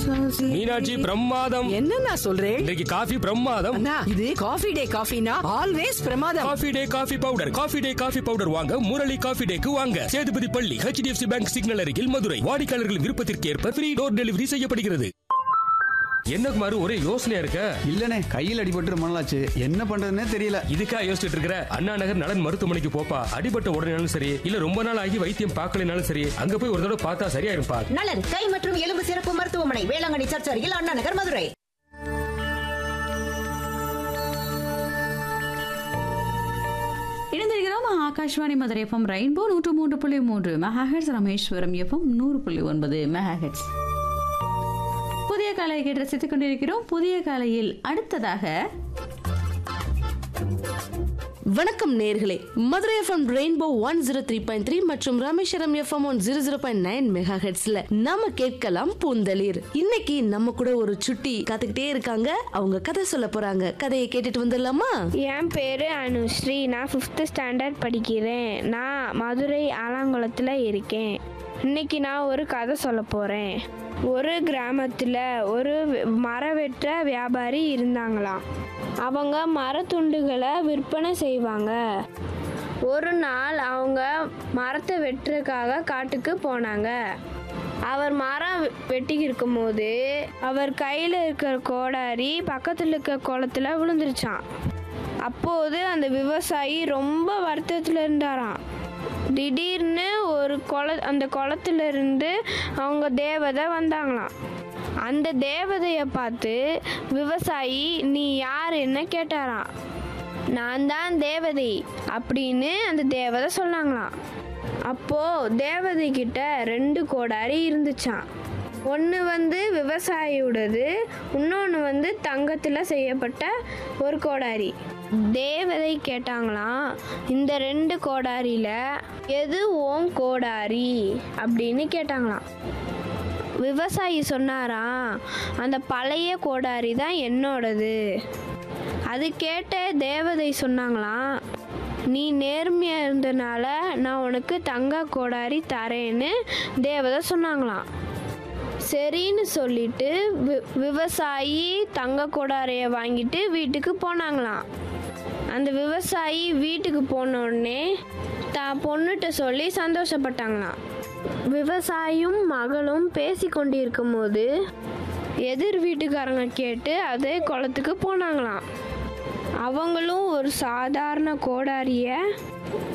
மீனாட்சி பிரமாதம் என்னண்ணா சொல்றேன் இன்றைக்கு காஃபி பிரமாதம் அண்ணா இது காஃபி டே காஃபினா ஆல்வேஸ் பிரமாதம் coffee day coffee powder coffee day coffee powder வாங்க முரளி காஃபி டேக்கு வாங்க சேதுபதி பள்ளி ஹெச்டிஎஃப்சி பேங்க் சிக்னல் அருகில் மதுரை வாடிக்கையாளர்கள் விருப்பத்திற்கு ஏற்ப ஃப்ரீ டோர் டெலிவரி செய்யப்படுகிறது என்ன குமார் ஒரே யோசனையா இருக்க இல்லனே கையில் அடிபட்டு ரொம்ப நாளாச்சு என்ன பண்றதுன்னே தெரியல இதுக்கா யோசிச்சுட்டு இருக்கிற அண்ணா நகர் நலன் மருத்துவமனைக்கு போப்பா அடிபட்ட உடனேனாலும் சரி இல்ல ரொம்ப நாள் ஆகி வைத்தியம் பார்க்கலைனாலும் சரி அங்க போய் ஒரு தடவை பார்த்தா சரியா இருப்பா நலன் கை மற்றும் எலும்பு சிறப்பு மருத்துவமனை வேளாங்கண்ணி சர்ச் அருகில் அண்ணா நகர் மதுரை இணைந்திருக்கிறோம் ஆகாஷ்வாணி மதுரை எஃப்எம் ரெயின்போ நூற்று மூன்று புள்ளி மூன்று மெகாஹெட்ஸ் ராமேஸ்வரம் எஃப்எம் நூறு புள்ளி ஒன்பது மெகாஹெட்ஸ் புதிய காலையை கேட்டு ரசித்துக் கொண்டிருக்கிறோம் புதிய காலையில் அடுத்ததாக வணக்கம் நேர்களே Madurai FM rainbow one zero three point three மற்றும் Rameswaram FM one zero zero point nine mega ஹெட்ஸ்ல நாம கேட்கலாம் பூந்தளிர் இன்னைக்கு நம்ம கூட ஒரு சுட்டி காத்துக்கிட்டே இருக்காங்க அவங்க கதை சொல்ல போறாங்க கதையை கேட்டுட்டு வந்துடலாமா என் பேர் அனுஸ்ரீ நான் ஃபிஃப்த்து ஸ்டாண்டர்ட் படிக்கிறேன் நான் மதுரை ஆலாங்குளத்தில் இருக்கேன் இன்னைக்கு நான் ஒரு கதை சொல்ல போகிறேன் ஒரு கிராமத்தில் ஒரு வி- மர வெட்டுற வியாபாரி இருந்தாங்களாம் அவங்க மரத்துண்டுகளை விற்பனை செய்வாங்க ஒரு நாள் அவங்க மரத்தை வெட்டுறதுக்காக காட்டுக்கு போனாங்க அவர் மரம் வெ- வெட்டிக்கிட்டு இருக்கும்போது அவர் கையில் இருக்கிற கோடாரி பக்கத்தில் இருக்கிற குளத்துல விழுந்துருச்சான் அப்போது அந்த விவசாயி ரொம்ப வருத்தத்தில் இருந்தாராம் திடீர்னு ஒரு குள அந்த குளத்துல இருந்து அவங்க தேவதை வந்தாங்களாம் அந்த தேவதையை பார்த்து விவசாயி நீ யாருன்னு கேட்டாராம் நான் தான் தேவதை அப்படின்னு அந்த தேவதை சொன்னாங்களாம் அப்போ தேவதை கிட்ட ரெண்டு கோடாரி இருந்துச்சாம் ஒன்று வந்து விவசாயியோடது இன்னொன்று வந்து தங்கத்தில் செய்யப்பட்ட ஒரு கோடாரி தேவதை கேட்டாங்களாம் இந்த ரெண்டு கோடாரியில் எது ஓம் கோடாரி அப்படின்னு கேட்டாங்களாம் விவசாயி சொன்னாராம் அந்த பழைய கோடாரி தான் என்னோடது அது கேட்ட தேவதை சொன்னாங்களாம் நீ நேர்மையாக இருந்தனால நான் உனக்கு தங்க கோடாரி தரேன்னு தேவதை சொன்னாங்களாம் சரின்னு சொல்லிட்டு வி- விவசாயி தங்க கோடாரியை வாங்கிட்டு வீட்டுக்கு போனாங்களாம் அந்த விவசாயி வீட்டுக்கு போன உடனே தான் பொண்ணுகிட்ட சொல்லி சந்தோஷப்பட்டாங்களாம் விவசாயியும் மகளும் பேசி கொண்டிருக்கும் போது எதிர் வீட்டுக்காரங்க கேட்டு அதே குளத்துக்கு போனாங்களாம் அவங்களும் ஒரு சாதாரண கோடாரியை